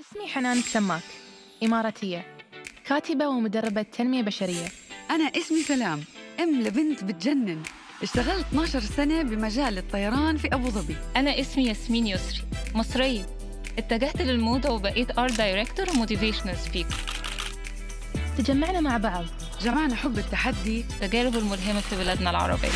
اسمي حنان السماك إماراتية كاتبة ومدربة تنمية بشرية أنا اسمي سلام أم لبنت بتجنن اشتغلت 12 سنة بمجال الطيران في أبو ظبي أنا اسمي ياسمين يسري مصرية اتجهت للموضة وبقيت ارت دايركتور وموتيفيشنال سبيكر تجمعنا مع بعض جمعنا حب التحدي التجارب الملهمة في بلادنا العربية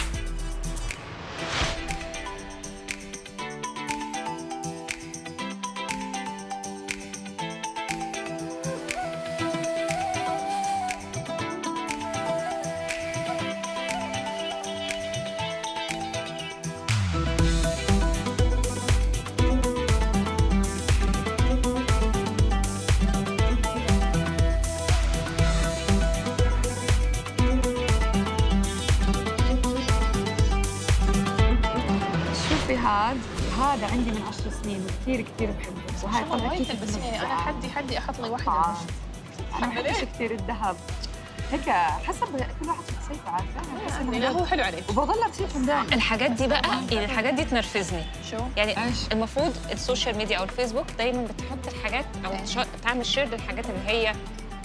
شوفي هاد هذا عندي من 10 سنين وكثير كثير بحبه وهاي طلع كيف تلبسيني انا حدي حدي احط لي واحده آه. مش أنا بحبش كثير الذهب هيك حسب كل واحد شخصيته عارفة بحس إنه لا هو حلو عليك وبضل بصيحهم دائما الحاجات دي بقى يعني الحاجات دي تنرفزني شو يعني إيش؟ المفروض السوشيال ميديا او الفيسبوك دايما بتحط الحاجات او تش- تعمل شير للحاجات اللي هي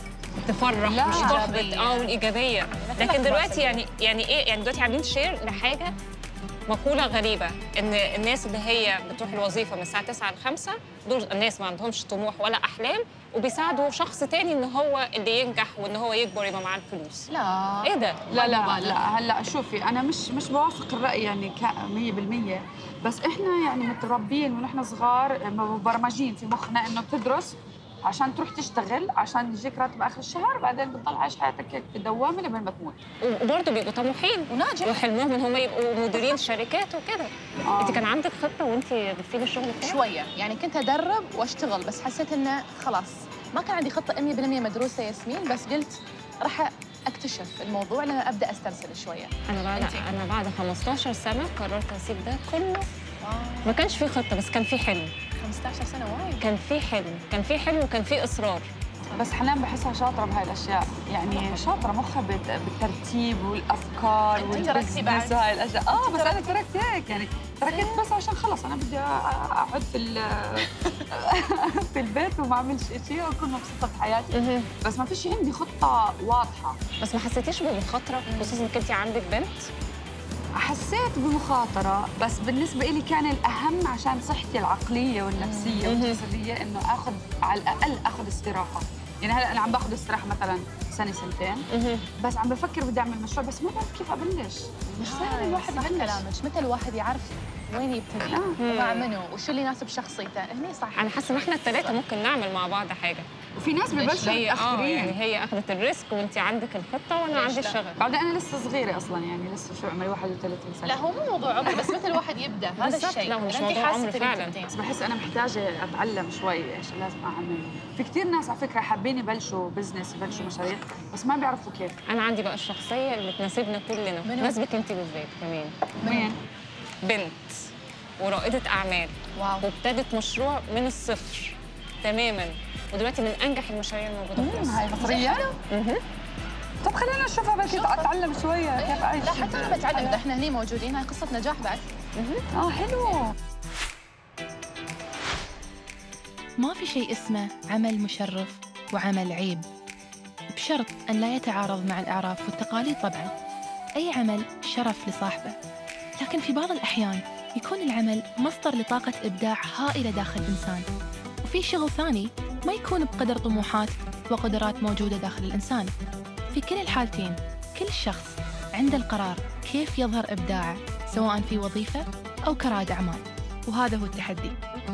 تفرح لا. مش تحبط إيجابية. اه والايجابيه لكن دلوقتي يعني يعني ايه يعني دلوقتي عاملين شير لحاجه مقولة غريبة إن الناس اللي هي بتروح الوظيفة من الساعة 9 ل 5 دول الناس ما عندهمش طموح ولا أحلام وبيساعدوا شخص تاني إن هو اللي ينجح وإن هو يكبر يبقى معاه الفلوس. لا إيه ده؟ لا لا مبالغ. لا هلا شوفي انا مش مش بوافق الراي يعني ك 100% بس احنا يعني متربيين ونحن صغار مبرمجين في مخنا انه بتدرس عشان تروح تشتغل عشان يجيك راتب اخر الشهر بعدين بتضل عايش حياتك هيك في الدوامه لبين ما تموت وبرضه بيبقوا طموحين وناجح وحلمهم إن هم يبقوا مديرين شركات وكده. آه. أنت كان عندك خطة وأنت بتسيبي الشغل بتاعك؟ شويه يعني كنت ادرب واشتغل بس حسيت انه خلاص ما كان عندي خطه 100% مدروسه ياسمين بس قلت راح اكتشف الموضوع لما ابدا استرسل شويه أنا بعد أنتِ؟ أنا بعد 15 سنة قررت أسيب ده كله ما كانش في خطة بس كان في حلم 15 سنه وايد كان في حلم كان في حلم وكان في إصرار بس حنان بحسها شاطره بهاي الاشياء يعني شاطره مخها بت- بالترتيب والافكار أنت تركتي والبزنس بعد؟ وهاي الاشياء اه بس انا تركت هيك يعني تركت بس عشان خلص انا بدي اقعد في ال- في البيت وما اعملش شيء واكون مبسوطه بحياتي بس ما فيش عندي خطه واضحه بس ما حسيتيش بمخاطرة خصوصا إنك أنت عندك بنت حسيت بمخاطرة بس بالنسبة لي كان الأهم عشان صحتي العقلية والنفسية مهم. والجسدية إنه آخذ على الأقل آخذ استراحة يعني هلا أنا عم باخذ استراحة مثلا سنة سنتين بس عم بفكر بدي أعمل مشروع بس ما بعرف كيف أبلش مش سهل الواحد صح يبلش كلامك متى الواحد يعرف وين يبتدي آه. ومع منو وشو اللي يناسب شخصيته هني صح أنا حاسة إن إحنا الثلاثة ممكن نعمل مع بعض حاجة وفي ناس ببلشوا هي اه متأخرين يعني هي أخذت الريسك وأنت عندك الخطة وأنا ليش عندي لا؟ الشغف بعدين أنا لسه صغيرة أصلا يعني لسه شو عمري 31 سنة لا هو مو موضوع عمر بس متى الواحد يبدا هذا بالضبط، الشيء لا، هو مش أنت موضوع حاسة عمر تبي فعلاً. تبدين. بس بحس أنا محتاجة أتعلم شوي إيش لازم أعمل في كثير ناس على فكرة حابين يبلشوا بزنس يبلشوا مشاريع بس ما بيعرفوا كيف أنا عندي بقى الشخصية اللي تناسبنا كلنا منو؟ تناسبك أنت بالذات كمان وين؟ بنت ورائدة أعمال واو وابتدت مشروع من الصفر تماما ودلوقتي من أنجح المشاريع الموجودة في مصر هاي مصرية؟ طب خلينا نشوفها بس اتعلم شويه كيف اعيش لا حتى انا بتعلم اذا احنا هني موجودين هاي قصه نجاح بعد اه حلو ما في شيء اسمه عمل مشرف وعمل عيب بشرط أن لا يتعارض مع الأعراف والتقاليد طبعا أي عمل شرف لصاحبه لكن في بعض الأحيان يكون العمل مصدر لطاقة إبداع هائلة داخل الإنسان وفي شغل ثاني ما يكون بقدر طموحات وقدرات موجودة داخل الإنسان في كل الحالتين كل شخص عنده القرار كيف يظهر إبداعه سواء في وظيفة أو كرائد أعمال وهذا هو التحدي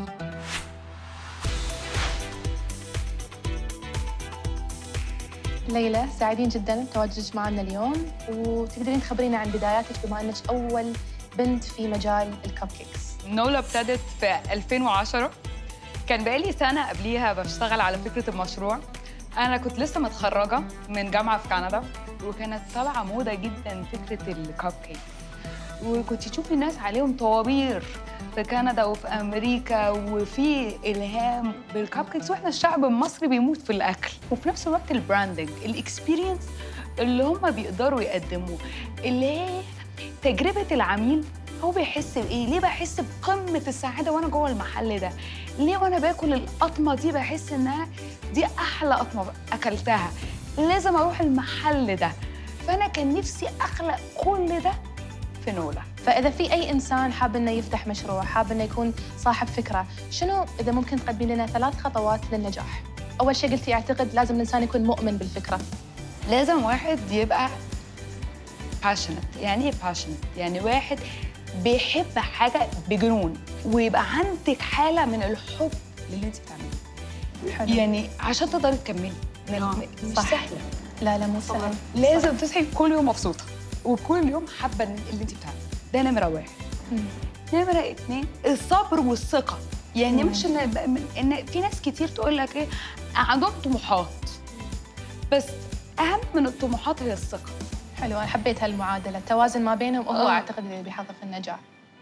ليلى سعيدين جدا بتواجدك معنا اليوم وتقدرين تخبرينا عن بداياتك بما انك اول بنت في مجال الكب كيكس نولا ابتدت في 2010 كان بقالي سنة قبليها بشتغل على فكرة المشروع أنا كنت لسه متخرجة من جامعة في كندا وكانت طالعة موضة جدا فكرة الكب كيك وكنت تشوفي الناس عليهم طوابير في كندا وفي أمريكا وفي إلهام بالكب كيكس وإحنا الشعب المصري بيموت في الأكل وفي نفس الوقت البراندنج الإكسبيرينس اللي هم بيقدروا يقدموه اللي هي تجربة العميل هو بيحس بايه ليه بحس بقمه السعاده وانا جوه المحل ده ليه وانا باكل القطمه دي بحس انها دي احلى قطمه اكلتها لازم اروح المحل ده فانا كان نفسي اخلق كل ده في نولا فإذا في أي إنسان حاب إنه يفتح مشروع حاب إنه يكون صاحب فكرة شنو إذا ممكن تقدمي لنا ثلاث خطوات للنجاح أول شيء قلتي أعتقد لازم الإنسان يكون مؤمن بالفكرة لازم واحد يبقى passionate يعني ايه passionate يعني واحد بيحب حاجه بجنون ويبقى عندك حاله من الحب للي انت بتعمليه حلو. يعني عشان تقدري تكملي آه، مش صح. سهله لا لا مو سهل لازم تصحي كل يوم مبسوطه وكل يوم حابه اللي انت بتعمليه ده نمره واحد مم. نمره اتنين الصبر والثقه يعني مم. مش ان ان في ناس كتير تقول لك ايه عندهم طموحات بس اهم من الطموحات هي الثقه حلو أنا حبيت هالمعادلة التوازن ما بينهم وهو آه. أعتقد اللي بيحقق النجاح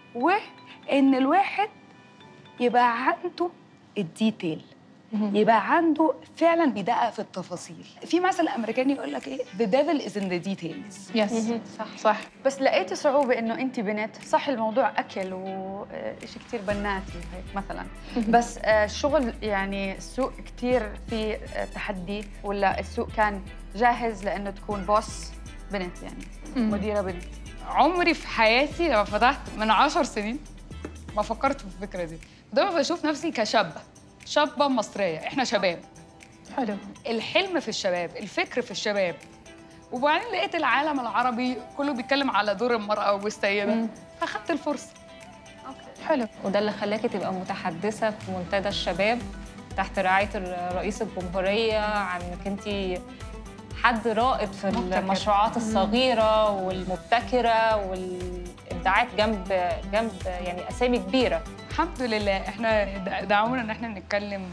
وان الواحد يبقى عنده الديتيل يبقى عنده فعلا بيدقق في التفاصيل في مثل امريكاني يقول لك ايه the devil is in the details يس صح صح بس لقيتي صعوبة إنه أنت بنت صح الموضوع أكل وشيء كتير بناتي هيك مثلا بس آه، الشغل يعني السوق كتير في آه، تحدي ولا السوق كان جاهز لأنه تكون بوس بنت يعني مم. مديرة بنت عمري في حياتي لما فتحت من عشر سنين ما فكرت في الفكره دي دايما بشوف نفسي كشابه شابه مصريه احنا شباب حلو الحلم في الشباب الفكر في الشباب وبعدين لقيت العالم العربي كله بيتكلم على دور المرأة والسيدة مم. فأخدت الفرصة حلو وده اللي خلاكي تبقى متحدثه في منتدى الشباب تحت رعايه ال- رئيس الجمهوريه عن انك انت حد رائد في مبتكر. المشروعات الصغيره والمبتكره والابداعات جنب جنب يعني اسامي كبيره الحمد لله احنا د- دعونا ان احنا نتكلم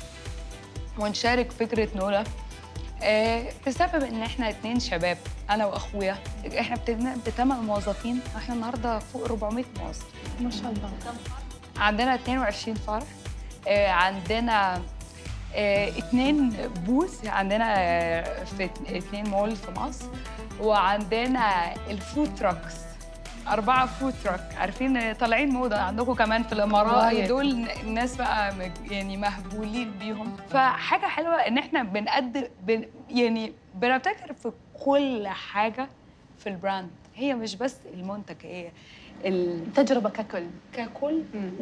ونشارك فكرة نولا آه، بسبب ان احنا اتنين شباب انا واخويا احنا ابتدينا بثمان موظفين احنا النهارده فوق 400 موظف ما شاء الله عندنا 22 فرع آه، عندنا آه، اتنين بوث عندنا آه، في ات- اتنين مول في مصر وعندنا الفود تراكس أربعة فود تراك عارفين طالعين موضة عندكم كمان في الإمارات وايد. دول الناس بقى مج- يعني مهبولين بيهم فحاجة حلوة إن إحنا بنقدم بن يعني بنبتكر في كل حاجة في البراند هي مش بس المنتج هي ال- تجربة ككل ككل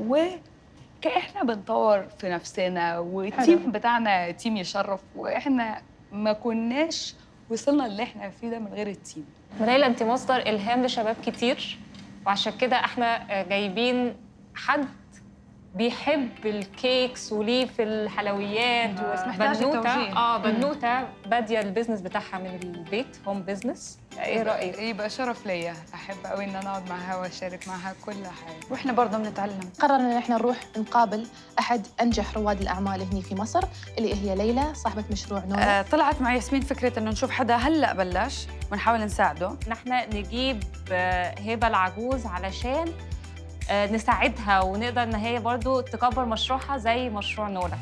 وكاحنا بنطور في نفسنا والتيم بتاعنا تيم يشرف واحنا ما كناش وصلنا اللي احنا فيه ده من غير التيم ليلى انت مصدر الهام لشباب كتير وعشان كده احنا جايبين حد بيحب الكيكس وليه في الحلويات بس محتاجة بنوته توجيه. اه بنوته باديه البيزنس بتاعها من البيت هوم بيزنس ايه رايك يبقى شرف ليا احب قوي ان انا اقعد معاها واشارك معاها كل حاجه وإحنا برضه بنتعلم قررنا ان احنا نروح نقابل احد انجح رواد الاعمال هني في مصر اللي هي ليلى صاحبه مشروع نولا آه، طلعت مع ياسمين فكرة إنه نشوف حدا هلأ بلش ونحاول نساعده نحن نجيب آه، هبه العجوز علشان آه، نساعدها ونقدر ان هي برضو تكبر مشروعها زي مشروع نولا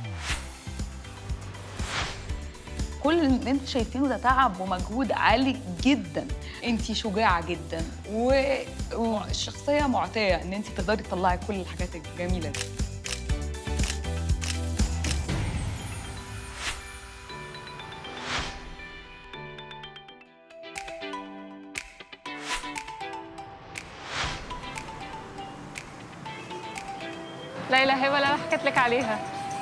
كل اللي انتوا شايفينه ده تعب ومجهود عالي جدا انت شجاعه جدا و- وشخصيه معطيه ان انت تقدري تطلعي كل الحاجات الجميله دي ليلى هبه اللي انا حكيت لك عليها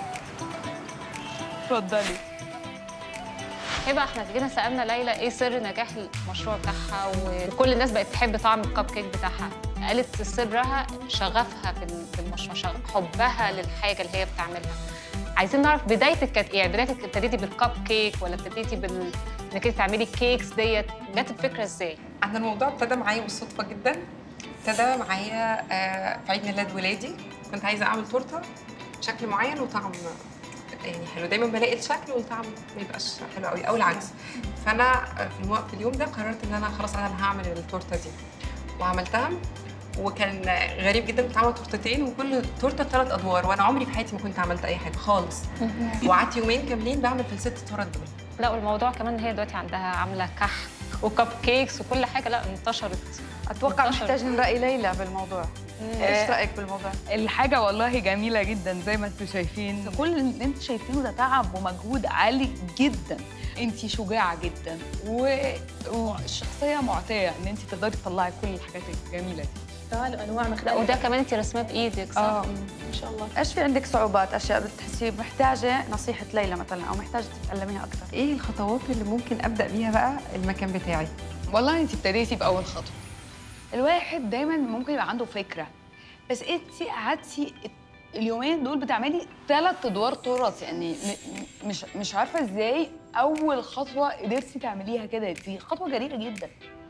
اتفضلي هبه احنا جينا سالنا ليلى ايه سر نجاح المشروع بتاعها وكل الناس بقت تحب طعم الكب كيك بتاعها قالت سرها شغفها في ال- في المشروع شغ- حبها للحاجه اللي هي بتعملها عايزين نعرف بدايتك كانت ايه يعني بدايتك ابتديتي بالكب كيك ولا ابتديتي بال انك انت تعملي الكيكس ديت جت الفكره ازاي انا الموضوع ابتدى معايا بالصدفه جدا ابتدى معايا آه، في عيد ميلاد ولادي كنت عايزه اعمل تورته بشكل معين وطعم يعني حلو دايما بلاقي الشكل والطعم ما يبقاش حلو قوي او العكس فانا آه، في, الوقت في اليوم ده قررت ان انا خلاص انا اللي هعمل التورته دي وعملتها وكان غريب جدا كنت عامله تورتتين وكل تورته ثلاث ادوار وانا عمري في حياتي ما كنت عملت اي حاجه خالص وقعدت يومين كاملين بعمل في الست تورت دول لا والموضوع كمان ان هي دلوقتي عندها عامله كحك وكب كيكس وكل حاجه لا انتشرت اتوقع انتشر. محتاجين راي ليلى بالموضوع ايش رايك بالموضوع الحاجة والله جميلة جدا زي ما انتم شايفين كل اللي انتم شايفينه ده تعب ومجهود عالي جدا انت شجاعة جدا و... وشخصية معطية ان انت تقدري تطلعي كل الحاجات الجميلة دي اشكال وانواع لا مختلفه وده كمان انت رسماه بايدك صح؟ اه ان شاء الله ايش في عندك صعوبات اشياء بتحسي محتاجه نصيحه ليلى مثلا او محتاجه تتعلميها اكثر ايه الخطوات اللي ممكن ابدا بيها بقى المكان بتاعي والله انت ابتديتي باول خطوه الواحد دايما ممكن يبقى عنده فكره بس انت قعدتي اليومين دول بتعملي ثلاث ادوار تراث يعني م- مش مش عارفه ازاي اول خطوه قدرتي تعمليها كده دي خطوه جريئه جدا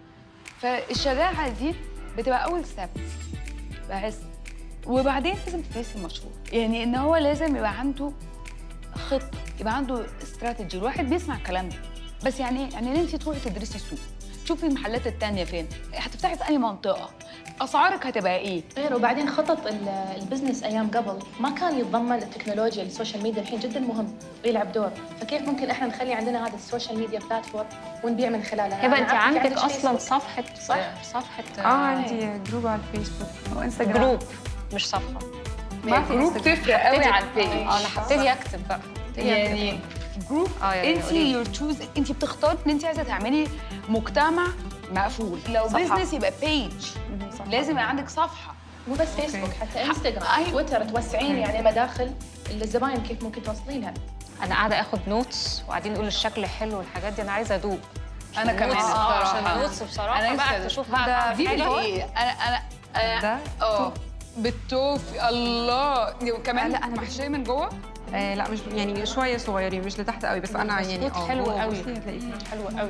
فالشجاعه دي بتبقى اول ستيب بحس وبعدين لازم تدرسي المشروع يعني ان هو لازم يبقى عنده خطه يبقى عنده استراتيجي الواحد بيسمع الكلام ده بس يعني إيه؟ يعني ان انت تروحي تدرسي السوق تشوفي المحلات التانية فين هتفتحي في اي منطقه اسعارك هتبقى ايه غير وبعدين خطط ال- البزنس ايام قبل ما كان يتضمن التكنولوجيا السوشيال ميديا الحين جدا مهم ويلعب دور فكيف ممكن احنا نخلي عندنا هذا السوشيال ميديا بلاتفورم ونبيع من خلالها هبه أنا انت عارفة في عندك عندك اصلا فيسبوك. صفحه صح. صفحه اه عندي جروب على الفيسبوك وانستغرام جروب مش صفحه ما في جروب إنستغرام. تفرق قوي عن البيج اه انا هبتدي اكتب بقى يعني جروب اه يعني انت قوليلي. يور تشوز انت بتختاري ان انت عايزه تعملي مجتمع مقفول لو صفحة. بزنس يبقى بيج لازم يبقى عندك صفحه مو بس فيسبوك حتى انستغرام أيوة. تويتر توسعين يعني مداخل الزباين كيف ممكن توصلينها انا قاعده اخد نوتس وقاعدين نقول الشكل حلو والحاجات دي انا عايزه ادوب انا كمان نوتس، اه عشان الصراحة. نوتس بصراحه أنا بقى نفسي تشوف هذا بقى دي حاجة. ايه انا انا أنا- ده اه بالتوفي الله وكمان لا، لا أنا انا محشيه من جوه آه لا مش يعني شويه صغيرين مش لتحت قوي بس انا يعني بسكوت حلو جوه قوي. بصي هتلاقيه حلو قوي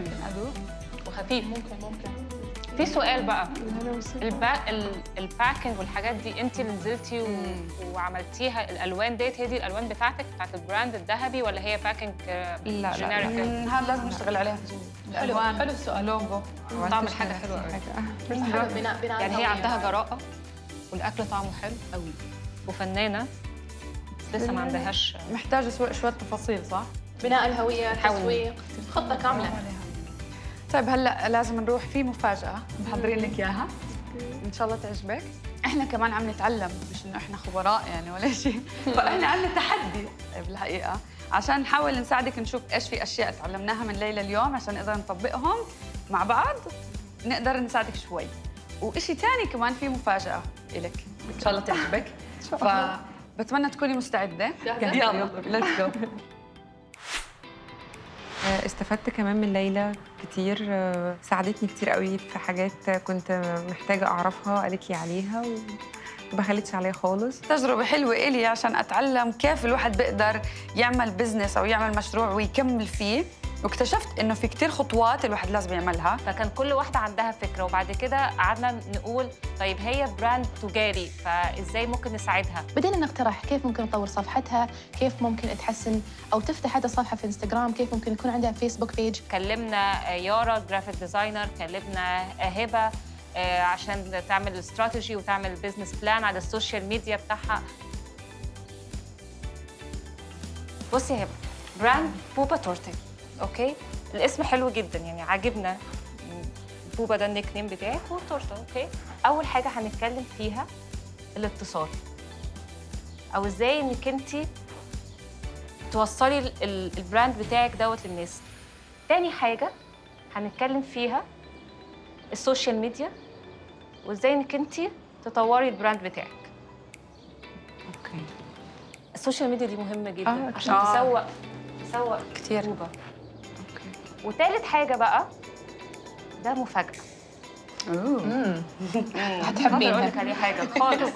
وخفيف ممكن ممكن في سؤال بقى البا... ال- الباكينج والحاجات دي انت اللي نزلتي و... وعملتيها الالوان ديت هي دي الالوان بتاعتك بتاعت البراند الذهبي ولا هي باكينج لا، لا. جينيريك مم، هذا لازم نشتغل عليها حلو الالوان حلو السؤال لوجو طعم الحاجه حلو قوي حلو بناء بناء يعني هي الهوية. عندها جراءه والاكل طعمه حلو قوي وفنانه بس لسه ما عندهاش محتاجه شوي شويه تفاصيل صح بناء الهويه نحاول. تسويق خطه كامله طيب هلا لازم نروح في مفاجاه محضرين لك اياها ان شاء الله تعجبك احنا كمان عم نتعلم مش انه احنا خبراء يعني ولا شيء فاحنا عندنا تحدي بالحقيقه عشان نحاول نساعدك نشوف ايش في اشياء تعلمناها من ليلى اليوم عشان اذا نطبقهم مع بعض نقدر نساعدك شوي وإشي تاني كمان في مفاجأة إلك إن شاء الله تعجبك فبتمنى تكوني مستعدة يلا ليتس جو آه، استفدت كمان من ليلى كتير آه، ساعدتني كتير قوي في حاجات كنت محتاجة أعرفها قالت لي عليها وما خلتش عليها خالص تجربة حلوة إلي عشان أتعلم كيف الواحد بيقدر يعمل بزنس أو يعمل مشروع ويكمل فيه واكتشفت إنه في كتير خطوات الواحد لازم يعملها فكان كل واحده عندها فكره وبعد كده قعدنا نقول طيب هي براند تجاري فازاي ممكن نساعدها بدينا نقترح كيف ممكن نطور صفحتها كيف ممكن تحسن او تفتح حتى صفحه في انستغرام كيف ممكن يكون عندها فيسبوك بيج كلمنا يارا جرافيك ديزاينر كلمنا هبه آه، عشان تعمل استراتيجي وتعمل بزنس بلان على السوشيال ميديا بتاعها بصي يا هبه براند بوبا تورتي اوكي الاسم حلو جدا يعني عاجبنا بوبا ده النيك نيم بتاعي وتورته اوكي اول حاجه هنتكلم فيها الاتصال او ازاي انك انت توصلي ال- ال- البراند بتاعك دوت للناس تاني حاجة هنتكلم فيها السوشيال ميديا وازاي انك انت تطوري البراند بتاعك اوكي السوشيال ميديا دي مهمة جدا آه، عشان آه. تسوق تسوق كتير. جروبة. اوكي وتالت حاجة بقى ده مفاجأة هتحبينها اقول لك عليه حاجة خالص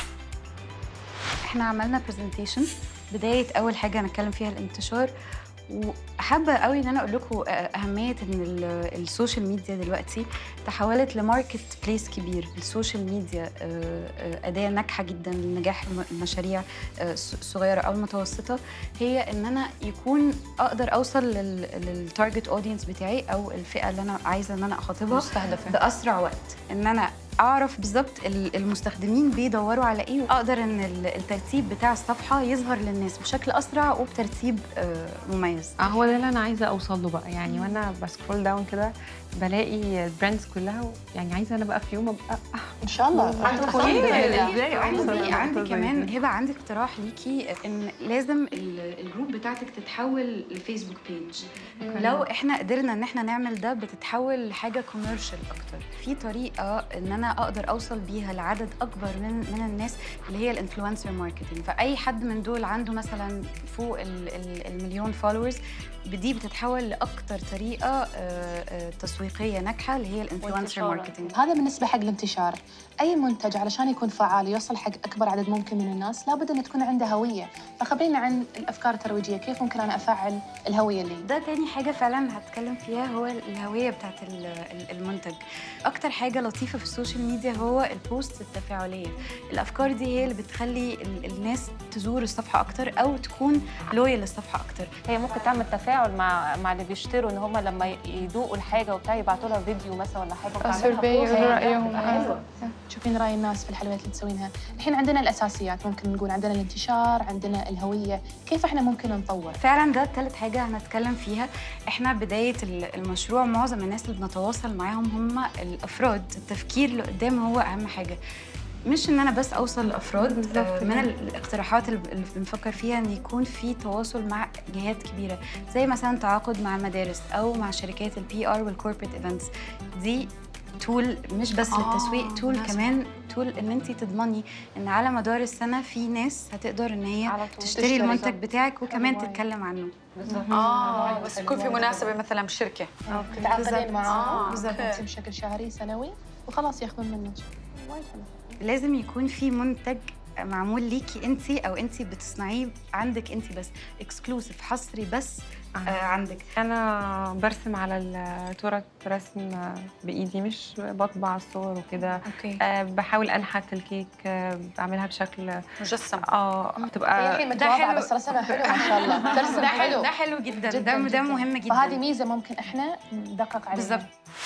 احنا عملنا برزنتيشن بدايه اول حاجه هنتكلم فيها الانتشار وحابه قوي ان انا اقول لكم اهميه ان ال- السوشيال ميديا دلوقتي تحولت لماركت بليس كبير السوشيال ميديا آه، آه، اداه ناجحه جدا لنجاح الم- المشاريع آه، الص- الصغيره او المتوسطه هي ان انا يكون اقدر اوصل للتارجت اودينس بتاعي او الفئه اللي انا عايزه ان انا اخاطبها مستهدفه باسرع وقت ان انا اعرف بالظبط ال- المستخدمين بيدوروا على ايه واقدر ان ال- الترتيب بتاع الصفحه يظهر للناس بشكل اسرع وبترتيب آه، مميز اه هو ده اللي انا عايزه اوصل له بقى يعني وانا بسكرول داون كده بلاقي البراندز كلها يعني عايزه انا بقى في يوم ابقى ان شاء الله عندك ازاي عندي عندي كمان هبه عندي اقتراح ليكي ان لازم ال- الجروب بتاعتك تتحول لفيسبوك بيج لو احنا قدرنا ان احنا نعمل ده بتتحول لحاجه كوميرشال اكتر في طريقه ان انا اقدر اوصل بيها لعدد اكبر من من الناس اللي هي الانفلونسر ماركتنج فاي حد من دول عنده مثلا فوق ال- ال- المليون فولورز دي بتتحول لاكتر طريقه آه، آه، تسويقيه ناجحه اللي هي الانفلونسر وانتشارا. ماركتنج هذا بالنسبة حق الانتشار أي منتج علشان يكون فعال يوصل حق أكبر عدد ممكن من الناس لابد أن تكون عنده هوية فخبرينا عن الأفكار الترويجية كيف ممكن أنا أفعل الهوية اللي ده تاني حاجة فعلا هتكلم فيها هو الهوية بتاعت ال- ال- المنتج أكتر حاجة لطيفة في السوشيال ميديا هو البوست التفاعلية الأفكار دي هي اللي بتخلي ال- الناس تزور الصفحة أكتر أو تكون لويال للصفحة أكتر هي ممكن تعمل تفاعل مع مع اللي بيشتروا ان هم لما يدوقوا الحاجه وبتاع يبعتوا لها فيديو مثلا ولا حاجه وتعملها سيرفي بوست. يقولوا رايهم حلوة تشوفين رأي الناس في الحلويات اللي تسوينها الحين عندنا الأساسيات ممكن نقول عندنا الانتشار عندنا الهوية كيف إحنا ممكن نطور فعلا ده تالت حاجة هنتكلم فيها احنا بداية ال- المشروع معظم الناس اللي بنتواصل معاهم هم الأفراد التفكير اللي قدام هو أهم حاجة مش ان انا بس اوصل لافراد آه، من ال- الاقتراحات اللي اللي بنفكر فيها ان يكون في تواصل مع جهات كبيره زي مثلا تعاقد مع مدارس او مع شركات البي ار والكوربريت ايفنتس دي تول مش بس آه، للتسويق تول مناسبة. كمان تول ان انت تضمني ان على مدار السنه في ناس هتقدر ان هي على طول. تشتري تشتري. المنتج بتاعك وكمان حلوة. تتكلم عنه اه بس يكون في مناسبه مثلا بالشركه تتعاقدين معاهم آه، بالضبط أوكي. بشكل شهري سنوي وخلاص ياخذون منك وايد حلو لازم يكون في منتج معمول ليكي انت او انت بتصنعيه عندك انت بس اكسكلوسيف حصري بس آه عندك انا برسم على التورت رسم بايدي مش بطبع الصور وكده اوكي أه بحاول انحت الكيك أه بعملها بشكل مجسم اه هي تبقى الحين ده متواضعة حلو. بس رسمها حلو ما شاء الله ترسم ده حلو حلو ده حلو جدا, جداً ده ده جداً. مهم جدا فهذه ميزة ممكن إحنا ندقق عليها بالظبط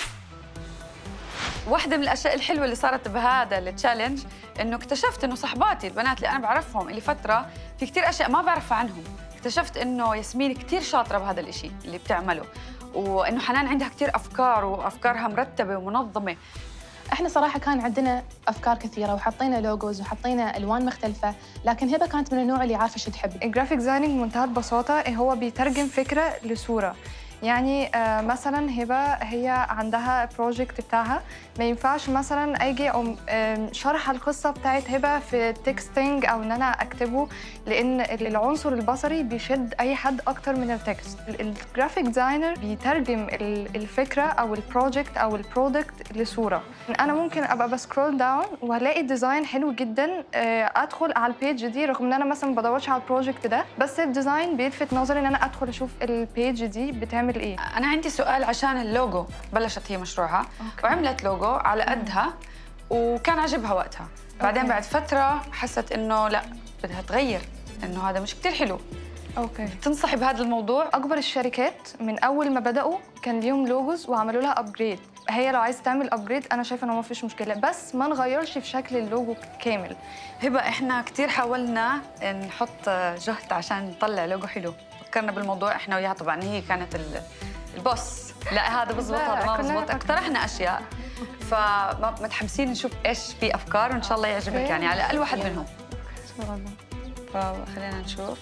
واحدة من الاشياء الحلوه اللي صارت بهذا التشالنج انه اكتشفت انه صحباتي البنات اللي انا بعرفهم اللي فتره في كثير اشياء ما بعرفها عنهم اكتشفت انه ياسمين كثير شاطره بهذا الإشي اللي بتعمله وانه حنان عندها كثير افكار وافكارها مرتبه ومنظمه احنا صراحه كان عندنا افكار كثيره وحطينا لوجوز وحطينا الوان مختلفه لكن هبه كانت من النوع اللي عارفه شو تحب الجرافيك ديزايننج بمنتهى البساطة هو بيترجم فكرة لصورة يعني آه، مثلا هبه هي عندها بروجكت بتاعها ما ينفعش مثلا اجي أقوم آم، شرح القصه بتاعت هبه في تكستنج او ان انا اكتبه لان العنصر البصري بيشد اي حد اكتر من التكست الجرافيك ديزاينر بيترجم ال- الفكره او البروجكت او البرودكت لصوره انا ممكن ابقى بسكرول داون وهلاقي ديزاين حلو جدا آه، ادخل على البيج دي رغم ان انا مثلا ما بدورش على البروجكت ده بس الديزاين بيلفت نظري ان انا ادخل اشوف البيج دي بتعمل ايه انا عندي سؤال عشان اللوجو بلشت هي مشروعها وعملت لوجو على قدها وكان عجبها وقتها بعدين أوكي. بعد فتره حست انه لا بدها تغير انه هذا مش كتير حلو اوكي تنصحي بهذا الموضوع اكبر الشركات من اول ما بداوا كان ليهم لوجوز وعملوا لها ابجريد هي لو عايزه تعمل ابجريد انا شايفه انه ما فيش مشكله بس ما نغيرش في شكل اللوجو كامل هبه احنا كثير حاولنا نحط جهد عشان نطلع لوجو حلو فكرنا بالموضوع احنا وياها طبعا هي كانت ال- البوس لا هذا بزبط لا، هذا ما كلنا- بزبط اقترحنا اشياء فمتحمسين نشوف ايش في افكار وان شاء الله يعجبك أوكي. يعني على الاقل واحد منهم ان شاء الله فخلينا نشوف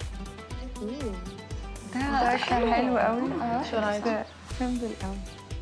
ده كان حلو قوي شو رايك؟ سمبل قوي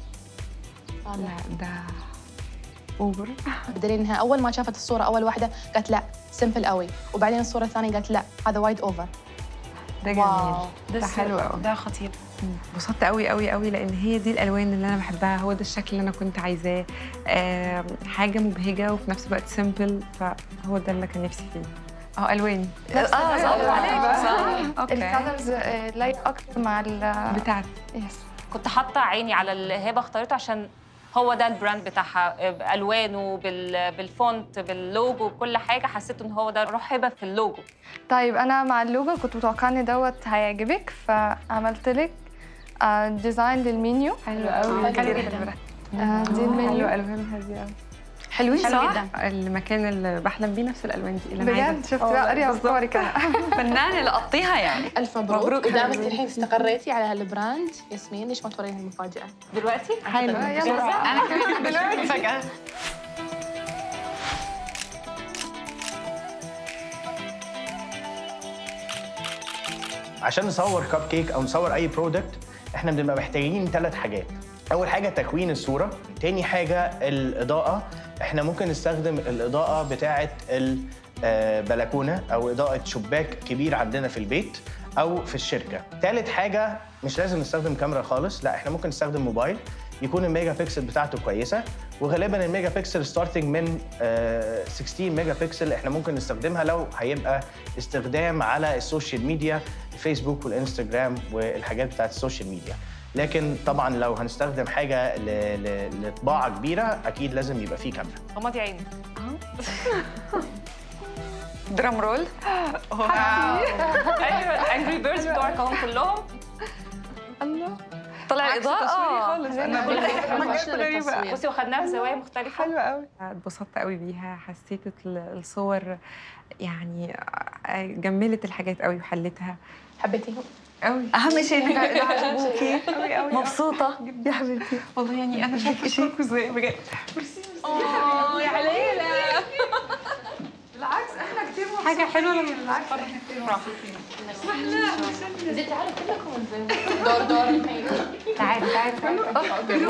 لا ده اوفر بدليل انها اول ما شافت الصوره اول واحده قالت لا سمبل قوي وبعدين الصوره الثانيه قالت لا هذا وايد اوفر ده واو. جميل ده حلو قوي ده خطير انبسطت قوي قوي قوي لان هي دي الالوان اللي انا بحبها هو ده الشكل اللي انا كنت عايزاه آم، حاجه مبهجه وفي نفس الوقت سيمبل فهو ده اللي كان نفسي فيه اه الوان اه صح عليك صح اوكي الكالرز لايق اكتر مع ال بتاعتي يس كنت حاطه عيني على الهبه اختارته عشان هو ده البراند بتاعها بالوانه بال- بالفونت باللوجو بكل حاجه حسيت ان هو ده روح هبه في اللوجو طيب انا مع اللوجو كنت متوقعه ان دوت هيعجبك فعملت لك آه، ديزاين للمنيو حلو قوي حلو جدا آه، دي المنيو حلو الوانها دي قوي حلوين حلو صح؟ جدا المكان اللي بحلم بيه نفس الالوان دي اللي انا عايزه بجد شفت بقى قري افكارك انا فنانه لقطيها يعني الف مبروك مبروك ودامك حبيبي. الحين استقريتي على هالبراند ياسمين ليش ما تورينا المفاجاه دلوقتي حلو يلا انا كمان دلوقتي فجاه عشان نصور كاب كيك او نصور اي برودكت احنا بنبقى محتاجين ثلاث حاجات اول حاجه تكوين الصوره تاني حاجه الاضاءه احنا ممكن نستخدم الاضاءه بتاعه البلكونه او اضاءه شباك كبير عندنا في البيت او في الشركه ثالث حاجه مش لازم نستخدم كاميرا خالص لا احنا ممكن نستخدم موبايل يكون الميجا بكسل بتاعته كويسه وغالبا الميجا بكسل ستارتنج من آه، 16 ميجا بكسل احنا ممكن نستخدمها لو هيبقى استخدام على السوشيال ميديا الفيسبوك والانستجرام والحاجات بتاعت السوشيال ميديا لكن طبعا لو هنستخدم حاجه ل- ل- لطباعه كبيره اكيد لازم يبقى فيه كاميرا غمضي عينك درام رول ايوه انجري بيردز بتوعك اهم كلهم طلع عكس تصويري الاضاءه خالص انا بقول غريبه بصي واخدناها بزوايا مختلفه حلوه قوي اتبسطت قوي بيها حسيت ال- الصور يعني جملت الحاجات قوي وحلتها حبيتيهم قوي اهم شيء انك عجبوكي قوي قوي مبسوطه يا حبيبتي والله يعني انا مش عارفه اشكركم ازاي بجد يا عليلة حاجه حلوه لما زين تعالوا كلكم زين دور دور الحين تعالي تعالي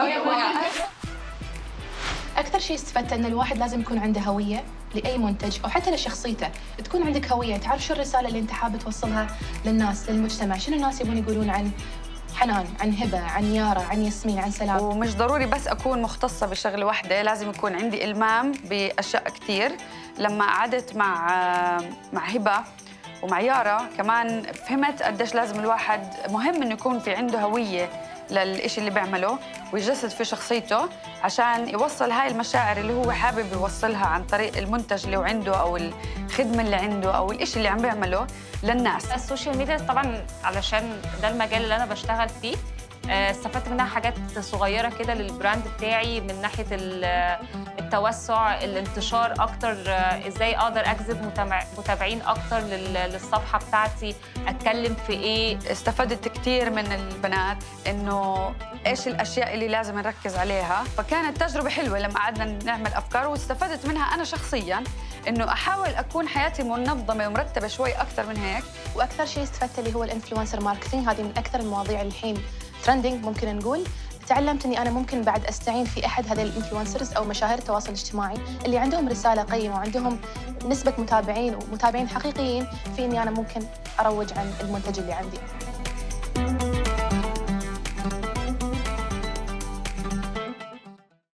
اكثر شيء استفدت ان الواحد لازم يكون عنده هويه لاي منتج او حتى لشخصيته تكون عندك هويه تعرف شو الرساله اللي انت حابب توصلها للناس للمجتمع شنو الناس يبون يقولون عن حنان عن هبه عن يارا عن ياسمين عن سلام ومش ضروري بس اكون مختصه بشغله واحده لازم يكون عندي المام باشياء كثير لما قعدت مع مع هبه ومع يارا كمان فهمت قديش لازم الواحد مهم انه يكون في عنده هويه للإشي اللي بيعمله ويجسد في شخصيته عشان يوصل هاي المشاعر اللي هو حابب يوصلها عن طريق المنتج اللي هو عنده او الخدمه اللي عنده او الإشي اللي عم بيعمله للناس السوشيال ميديا طبعا علشان ده المجال اللي انا بشتغل فيه آه، استفدت منها حاجات صغيره كده للبراند بتاعي من ناحيه ال- التوسع الانتشار اكتر آه، ازاي اقدر اجذب متابع- متابعين اكتر لل- للصفحه بتاعتي اتكلم في ايه استفدت كثير من البنات انه ايش الاشياء اللي لازم نركز عليها فكانت تجربه حلوه لما قعدنا نعمل افكار واستفدت منها انا شخصيا انه احاول اكون حياتي منظمه ومرتبه شوي اكثر من هيك واكثر شيء استفدت اللي هو الانفلونسر ماركتينج هذه من اكثر المواضيع اللي الحين ترندنج ممكن نقول تعلمت اني انا ممكن بعد استعين في احد هذه الانفلونسرز او مشاهير التواصل الاجتماعي اللي عندهم رساله قيمه وعندهم نسبه متابعين ومتابعين حقيقيين في اني انا ممكن اروج عن المنتج اللي عندي